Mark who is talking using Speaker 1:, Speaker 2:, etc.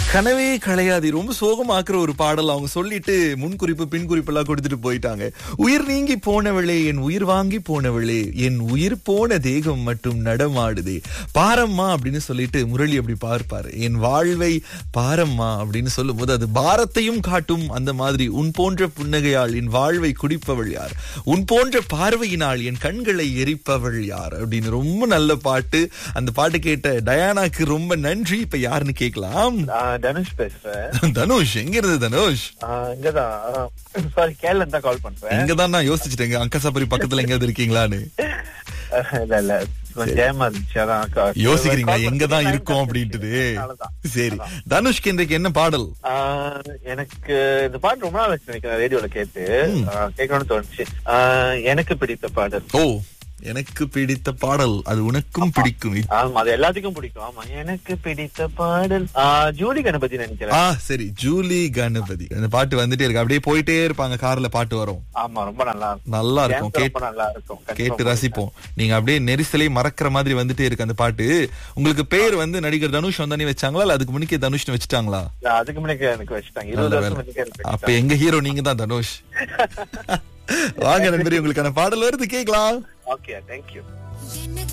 Speaker 1: கனவே களையாதி ரொம்ப சோகமாக்குற ஒரு பாடல் அவங்க சொல்லிட்டு முன்குறிப்பு பின் குறிப்பு எல்லாம் கொடுத்துட்டு போயிட்டாங்க உயிர் நீங்கி போனவளே என் உயிர் வாங்கி போனவளே என் உயிர் போன தேகம் மட்டும் நடமாடுதே பாரம்மா அப்படின்னு சொல்லிட்டு முரளி அப்படி பார்ப்பாரு என் வாழ்வை பாரம்மா அப்படின்னு சொல்லும் போது அது பாரத்தையும் காட்டும் அந்த மாதிரி உன் போன்ற புன்னகையால் என் வாழ்வை குடிப்பவள் யார் உன் போன்ற பார்வையினால் என் கண்களை எரிப்பவள் யார் அப்படின்னு ரொம்ப நல்ல பாட்டு அந்த பாட்டு கேட்ட டயானாக்கு ரொம்ப நன்றி இப்ப யாருன்னு கேட்கலாம்
Speaker 2: நான் தனுஷ் பேசுறேன்
Speaker 1: தனுஷ் எங்க இருந்து தனுஷ்
Speaker 2: ஆஹ் இங்கதான் சாரி கேரளா தான் கால் பண்றேன்
Speaker 1: இங்கதான் நான் யோசிச்சுட்டேங்க அங்கசாபரி பக்கத்துல எங்கயாவது இருக்கீங்களான்னு
Speaker 2: ஆஹ் இல்ல இல்ல கொஞ்சம் ஜெயமா இருந்துச்சு அதான் call-
Speaker 1: யோசிக்கிறீங்க
Speaker 2: call
Speaker 1: எங்கதான்
Speaker 2: பண்ணி
Speaker 1: இருக்கோம்
Speaker 2: time
Speaker 1: அப்படின்ட்டு
Speaker 2: அதனாலதான்.
Speaker 1: சரி தனுஷ்க்கு இன்றைக்கு என்ன பாடல்
Speaker 2: ஆஹ் எனக்கு இந்த பாட்டு ரொம்ப நாள் வச்சு நினைக்கிறேன் ரேடியோல கேட்டு ஆஹ் கேட்கணும்னு தோணுச்சு ஆஹ் எனக்கு பிடித்த பாடல்
Speaker 1: ஓ எனக்கு பிடித்த பாடல் அது உனக்கும் பிடிக்கும்
Speaker 2: ஆமா அது எல்லாத்துக்கும் பிடிக்கும் ஆமா எனக்கு பிடித்த பாடல் ஆஹ் ஜூலி கணபதி நினைக்கிறேன்
Speaker 1: ஆ சரி ஜூலி கணபதி அந்த பாட்டு வந்துட்டே இருக்கு அப்படியே போயிட்டே இருப்பாங்க கார்ல பாட்டு வரும்
Speaker 2: ஆமா ரொம்ப நல்லா இருக்கும்
Speaker 1: நல்லா இருக்கும்
Speaker 2: Dance
Speaker 1: கேட்டு
Speaker 2: ரொம்ப நல்லா இருக்கும் கண்டிப்பா
Speaker 1: கேட்டு ரசிப்போம் நீங்க அப்படியே நெரிசலை மறக்கிற மாதிரி வந்துட்டே இருக்கு அந்த பாட்டு உங்களுக்கு பேர் வந்து நடிகர் தனுஷ் வந்தானே வச்சாங்களா இல்ல அதுக்கு முன்னே தனுஷ்னு வச்சுட்டாங்களா
Speaker 2: இல்ல, அதுக்கு முன்னாடி எனக்கு வச்சுட்டாங்க
Speaker 1: நல்ல
Speaker 2: இருபது
Speaker 1: வேலை.
Speaker 2: வருஷம் முன்னாடி எனக்கு
Speaker 1: அப்ப எங்க ஹீரோ நீங்க தான் தனுஷ் வாங்க நண்பரே உங்களுக்கான பாடல் வருது கேக்கலாம்
Speaker 2: ஓகே தேங்க்யூ
Speaker 3: என்ன